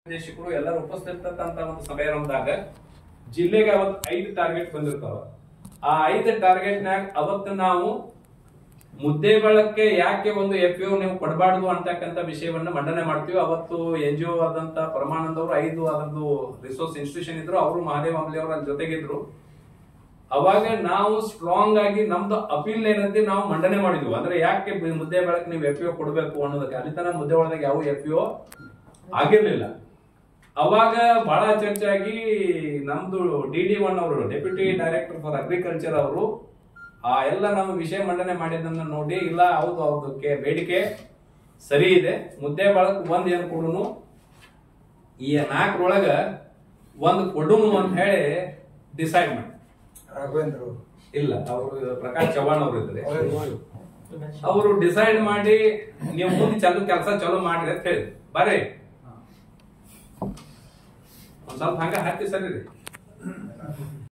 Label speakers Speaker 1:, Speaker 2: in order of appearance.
Speaker 1: ನಿರ್ದೇಶಕರು ಎಲ್ಲರೂ ಉಪಸ್ಥಿತಂತ ಒಂದು ಸಭೆಯೊಂದಾಗ ಜಿಲ್ಲೆಗೆ ಅವತ್ ಐದು ಟಾರ್ಗೆಟ್ ಬಂದಿರ್ತಾವ ಆ ಐದು ಟಾರ್ಗೆಟ್ ನಾಗ ಅವತ್ತು ನಾವು ಮುದ್ದೆ ಬಳಕೆ ಯಾಕೆ ಒಂದು ಎಫ್ ನೀವು ಕೊಡಬಾರ್ದು ಅಂತಕ್ಕಂಥ ವಿಷಯವನ್ನ ಮಂಡನೆ ಮಾಡ್ತೀವಿ ಅವತ್ತು ಎನ್ ಜಿ ಒ ಆದಂತ ಪರಮಾನಂದ್ ಐದು ಅದೊಂದು ರಿಸೋರ್ಸ್ ಇನ್ಸ್ಟಿಟ್ಯೂಷನ್ ಇದ್ರು ಅವರು ಮಹಾದೇವ್ ಅಂಬ್ಲಿ ಅವರ ಜೊತೆಗಿದ್ರು ಅವಾಗ ನಾವು ಸ್ಟ್ರಾಂಗ್ ಆಗಿ ನಮ್ದು ಅಪೀಲ್ ಏನಂತೆ ನಾವು ಮಂಡನೆ ಮಾಡಿದ್ವಿ ಅಂದ್ರೆ ಯಾಕೆ ಬ- ಮುದ್ದೆ ಬೆಳಕ್ ನೀವು ಎಫ್ ಕೊಡಬೇಕು ಅನ್ನೋದಕ್ಕೆ ಅಲ್ಲಿ ತನಕ ಮುದ್ದೆ ಒಳಗೆ ಯಾವ ಎಫ್ ಆಗಿರ್ಲಿಲ್ಲ ಅವಾಗ ಬಹಳ ಚರ್ಚೆ ಆಗಿ ನಮ್ದು ಡಿ ಡಿ ಒನ್ ಅವರು ಡೆಪ್ಯೂಟಿ ಡೈರೆಕ್ಟರ್ ಫಾರ್ ಅಗ್ರಿಕಲ್ಚರ್ ಅವರು ಆ ಎಲ್ಲ ನಾವು ವಿಷಯ ಮಂಡನೆ ಮಾಡಿದ್ದನ್ನ ನೋಡಿ ಇಲ್ಲ ಹೌದು ಅವ್ರದಕ್ಕೆ ಬೇಡಿಕೆ ಸರಿ ಇದೆ ಮುದ್ದೆ ಬಳಕ್ ಒಂದ್ ಏನ್ ಕೊಡುನು ಈ ನಾಲ್ಕರೊಳಗ ಒಂದ್ ಕೊಡುನು ಅಂತ ಹೇಳಿ ಡಿಸೈಡ್ ಮಾಡಿ
Speaker 2: ರಾಘವೇಂದ್ರ ಅವರು
Speaker 1: ಇಲ್ಲ ಅವರು ಪ್ರಕಾಶ್ ಚವ್ಹಾಣ್ ಅವರು ಇದ್ರೆ
Speaker 2: ಅವರು
Speaker 1: ಅವರು ಡಿಸೈಡ್ ಮಾಡಿ ನೀವು ಮುಂದೆ ಚಲೋ ಕೆಲಸ ಚಲೋ ಮಾಡ್ರಿ ಅಂತ ಹೇಳಿ ಬರ್ರಿ ಒಂದ್ ಸ್ವಲ್ಪ ಹಂಗ ಹತ್ತಿ ಸರಿ